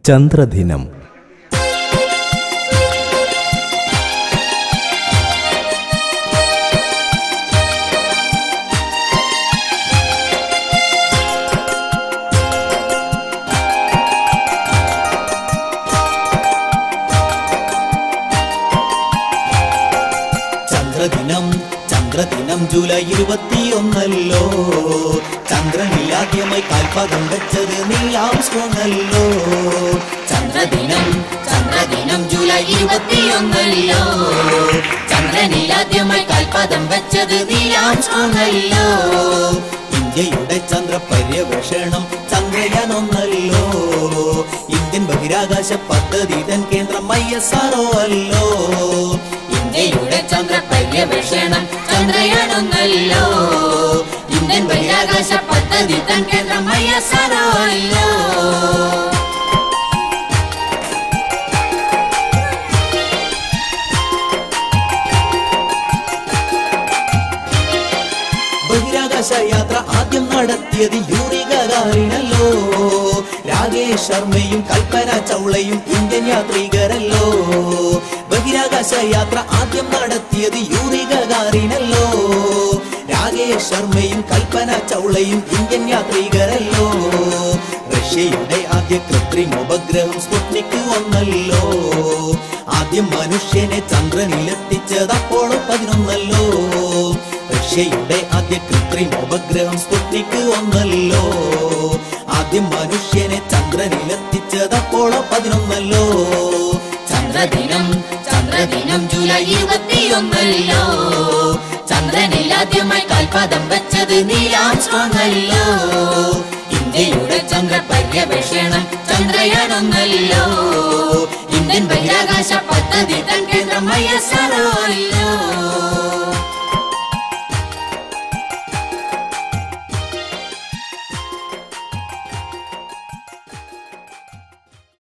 ചന്ദ്രദിനം ചന്ദ്രദിനം ചന്ദ്രദിനം July ഇരുപത്തിയൊന്നല്ലോ ചന്ദ്രനിൽ ആദ്യമായി കാൽപാദം വെച്ചത് നീലാംസ്ട്രോങ്ങല്ലോ ചന്ദ്രദിനം ചന്ദ്രദിനം ജൂലൈ ഇരുപത്തിയൊന്നല്ലോ ചന്ദ്രനിൽ ആദ്യമായി കാൽപാദം വെച്ചത് നീലാംസ്ട്രോങ്ങല്ലോ ഇന്ത്യയുടെ ചന്ദ്ര പര്യവേഷണം ചന്ദ്രയാൻ ഒന്നല്ലോ ഇന്ത്യൻ ബഹിരാകാശ പദ്ധതി തൻ കേന്ദ്രം ഐ എസ് ആർഒ അല്ലോ ഇന്ത്യയുടെ ചന്ദ്ര പര്യവേഷണം ചന്ദ്രയാൻ ഒന്നല്ലോ ഇന്ത്യൻ ബഹിരാകാശ പദ്ധതി തൻ കേന്ദ്രം ഐ എസ് ആർഒ അല്ലോ ബഹിരാകാശ യാത്ര ആദ്യം നടത്തിയത് യൂറി ഗഗാറിനല്ലോ രാകേഷ് ശർമ്മയും കൽപ്പന ചൗളയും ഇന്ത്യൻ യാത്രികരല്ലോ ബഹിരാകാശ യാത്ര ആദ്യം നടത്തിയത് യൂറി ഗഗാറിനല്ലോ രാകേഷ് ശർമ്മയും കൽപ്പന ചൗളയും ഇന്ത്യൻ യാത്രികരല്ലോ റഷ്യയുടെ ആദ്യ കൃത്രിമ ഉപഗ്രഹം സ്പുട്നിക് ഒന്നല്ലോ ആദ്യം മനുഷ്യനെ ചന്ദ്രനിലെത്തിച്ചത് അപ്പോളോ പതിനൊന്നല്ലോ റഷ്യയുടെ ആദ്യ കൃത്രിമ ഉപഗ്രഹം സ്പുട്നിക് ഒന്നല്ലോ ആദ്യം മനുഷ്യനെ ചന്ദ്രനിലെത്തിച്ചത് അപ്പോളോ പതിനൊന്നല്ലോ ചന്ദ്രദിനം ചന്ദ്രദിനം ജൂലൈ ഇരുപത്തിയൊന്നല്ലോ ചന്ദ്രനിൽ ആദ്യമായി കാൽപാദം വെച്ചത് നീലാംസ്ട്രോങ്ങല്ലോ ഇന്ത്യയുടെ ചന്ദ്ര പര്യവേഷണം ചന്ദ്രയാൻ ഒന്നല്ലോ